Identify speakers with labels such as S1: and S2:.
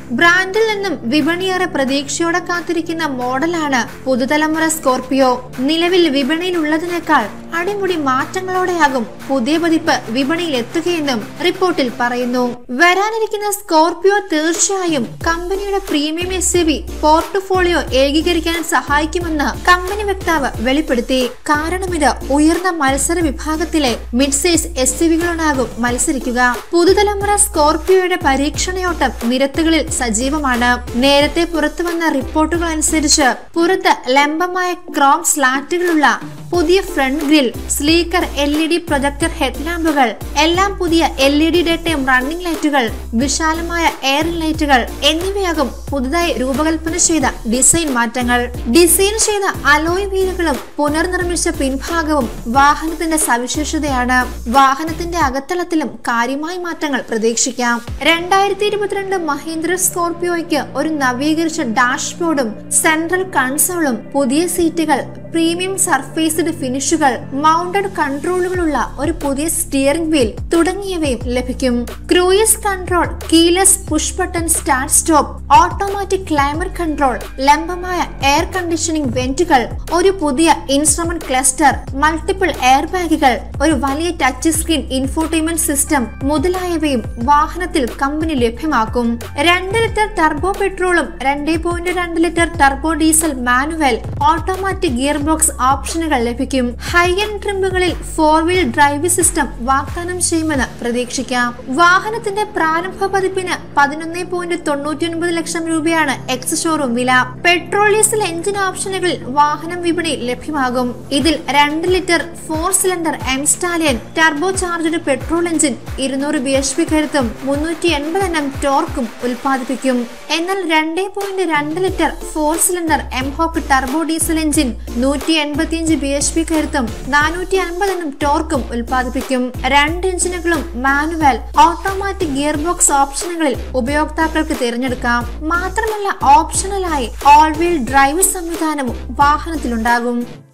S1: ബ്രാൻഡിൽ നിന്നും വിപണിയേറെ പ്രതീക്ഷയോടെ കാത്തിരിക്കുന്ന മോഡലാണ് പുതുതലമുറ സ്കോർപിയോ നിലവിൽ വിപണിയിലുള്ളതിനേക്കാൾ അടിമുടി മാറ്റങ്ങളോടെയാകും പുതിയ പതിപ്പ് വിപണിയിൽ എത്തുകയെന്നും റിപ്പോർട്ടിൽ പറയുന്നു വരാനിരിക്കുന്ന സ്കോർപിയോ തീർച്ചയായും കമ്പനിയുടെ premium S U V portfolio ഏകീകരിക്കാൻ സഹായിക്കുമെന്ന് കമ്പനി വക്താവ് വെളിപ്പെടുത്തി കാരണം ഇത് ഉയർന്ന മത്സര വിഭാഗത്തിലെ മിഡ് സൈസ് എസ് യു വികളോടാകും മത്സരിക്കുക പുതുതലമുറ സ്കോർപിയോയുടെ പരീക്ഷണയോട്ടം നിരത്തുകളിൽ സജീവമാണ് നേരത്തെ പുറത്തുവന്ന റിപ്പോർട്ടുകൾ അനുസരിച്ച് പുറത്ത് ലംബമായ ക്രോം സ്ലാറ്റുകളുള്ള പുതിയ front grill sleeker L E D projector ഹെഡ്ലാമ്പുകൾ എല്ലാം പുതിയ L E D day time running ലൈറ്റുകൾ വിശാലമായ എയർ ലൈറ്റുകൾ എന്നിവയാകും പുതുതായി രൂപകൽപ്പന ചെയ്ത ഡിസൈൻ മാറ്റങ്ങൾ ഡിസൈൻ ചെയ്ത അലോയ് വീലുകളും പുനർനിർമ്മിച്ച പിൻഭാഗവും വാഹനത്തിന്റെ സവിശേഷതയാണ് വാഹനത്തിന്റെ അകത്തളത്തിലും കാര്യമായ മാറ്റങ്ങൾ പ്രതീക്ഷിക്കാം രണ്ടായിരത്തി ഇരുപത്തിരണ്ട് മഹീന്ദ്ര സ്കോർപിയോയ്ക്ക് ഒരു നവീകരിച്ച ഡാഷ്ബോർഡും സെൻട്രൽ കൺസോളും പുതിയ സീറ്റുകൾ പ്രീമിയം സർഫേസ്ഡ് ഫിനിഷുകൾ മൗണ്ടഡ് കൺട്രോളുകളുള്ള ഒരു പുതിയ സ്റ്റിയറിംഗ് വീൽ തുടങ്ങിയവയും ലഭിക്കും cruise control keyless push button start stop automatic climate control ലംബമായ എയർ കണ്ടീഷനിംഗ് വെന്റുകൾ ഒരു പുതിയ ഇൻസ്ട്രുമെന്റ് ക്ലസ്റ്റർ മൾട്ടിപ്പിൾ എയർ ബാഗുകൾ ഒരു വലിയ ടച്ച് സ്ക്രീൻ ഇൻഫോർടൈൻമെന്റ് സിസ്റ്റം മുതലായവയും വാഹനത്തിൽ കമ്പനി ലഭ്യമാക്കും രണ്ട് ലിറ്റർ ടർബോ പെട്രോളും രണ്ട് പോയിന്റ് രണ്ട് litre turbo diesel manual automatic gear box ഓപ്ഷനുകൾ ലഭിക്കും ഹൈ എൻഡ് ട്രിമ്പുകളിൽ ഫോർ വീൽ ഡ്രൈവ് സിസ്റ്റം വാഗ്ദാനം ചെയ്യുമെന്ന് പ്രതീക്ഷിക്കാം വാഹനത്തിന്റെ പ്രാരംഭ പതിപ്പിന് പതിനൊന്ന് പോയിന്റ് തൊണ്ണൂറ്റി ഒൻപത് ലക്ഷം രൂപയാണ് എക്സ് ഷോറൂം വില പെട്രോൾ ഡീസൽ എഞ്ചിൻ ഓപ്ഷനുകളിൽ വാഹനം വിപണിയിൽ ലഭ്യമാകും ഇതിൽ രണ്ട് litre four cylinder M Stallion turbo charged petrol engine ഇരുന്നൂറ് ബി എച്ച് പി കരുത്തും മുന്നൂറ്റി എൺപത് എണ്ണം ടോർക്കും ഉൽപ്പാദിപ്പിക്കും എന്നാൽ രണ്ട് പോയിന്റ് രണ്ട് litre four cylinder M Hawk turbo diesel engine നൂറ്റി എൺപത്തിയഞ്ച് ബി എച്ച് പി കരുത്തും നാനൂറ്റി അൻപത് എണ്ണം ടോർക്കും ഉൽപ്പാദിപ്പിക്കും രണ്ട് എഞ്ചിനുകളും മാനുവൽ ഓട്ടോമാറ്റിക് ഗിയർ ബോക്സ് ഓപ്ഷനുകളിൽ ഉപയോക്താക്കൾക്ക് തിരഞ്ഞെടുക്കാം മാത്രമല്ല ഓപ്ഷണലായി ഓൾ വീൽ ഡ്രൈവ് സംവിധാനവും വാഹനത്തിലുണ്ടാകും